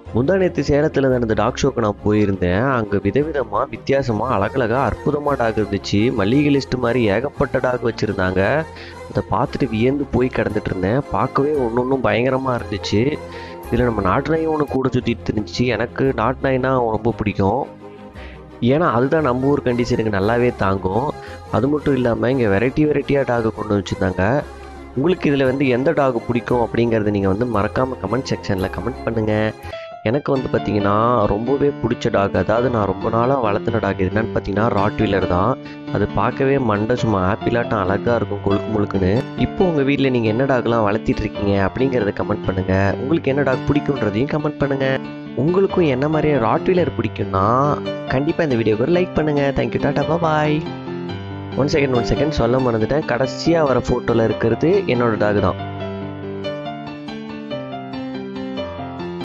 முந்தா நேற்று சேலத்தில் நடந்த டாக் ஷோக்கு நான் போயிருந்தேன் அங்கே விதவிதமாக வித்தியாசமாக அழகழகாக அற்புதமாக டாக் இருந்துச்சு மல்லிகை லிஸ்ட் மாதிரி ஏகப்பட்ட டாக் வச்சுருந்தாங்க அதை பார்த்துட்டு வியந்து போய் கிடந்துட்டு இருந்தேன் பார்க்கவே ஒன்று ஒன்றும் பயங்கரமாக இருந்துச்சு இதில் நம்ம நாட்டு நாய் ஒன்று கூட சுற்றிட்டு இருந்துச்சு எனக்கு நாட்டு நாய்னா ரொம்ப பிடிக்கும் ஏன்னா அதுதான் நம்ம ஊர் கண்டிஷனுக்கு நல்லாவே தாங்கும் அது மட்டும் இல்லாமல் இங்கே வெரைட்டி வெரைட்டியாக டாக் கொண்டு வச்சுருந்தாங்க உங்களுக்கு இதில் வந்து எந்த டாக் பிடிக்கும் அப்படிங்கிறத நீங்கள் வந்து மறக்காமல் கமெண்ட் செக்ஷனில் கமெண்ட் பண்ணுங்கள் எனக்கு வந்து பார்த்தீங்கன்னா ரொம்பவே பிடிச்ச டாக் அதாவது நான் ரொம்ப நாளாக வளர்த்துன டாக் என்னன்னு பார்த்தீங்கன்னா ராட்வீலர் தான் அது பார்க்கவே மண்டை சும்மா ஆப்பிளாட்டம் அழகாக இருக்கும் கொழுக்கு முழுக்குன்னு இப்போ உங்கள் வீட்டில் நீங்கள் என்ன டாக்லாம் வளர்த்திட்டு இருக்கீங்க அப்படிங்கிறத கமெண்ட் பண்ணுங்கள் உங்களுக்கு என்ன டாக் பிடிக்குன்றதையும் கமெண்ட் பண்ணுங்கள் உங்களுக்கும் என்ன மாதிரியே ராட்வீலர் பிடிக்கும்னா கண்டிப்பாக இந்த வீடியோக்கு ஒரு லைக் பண்ணுங்கள் thank you tata bye one second one second சொல்ல மறந்துட்டேன் கடைசியாக வர ஃபோட்டோவில் இருக்கிறது என்னோட டாக் தான்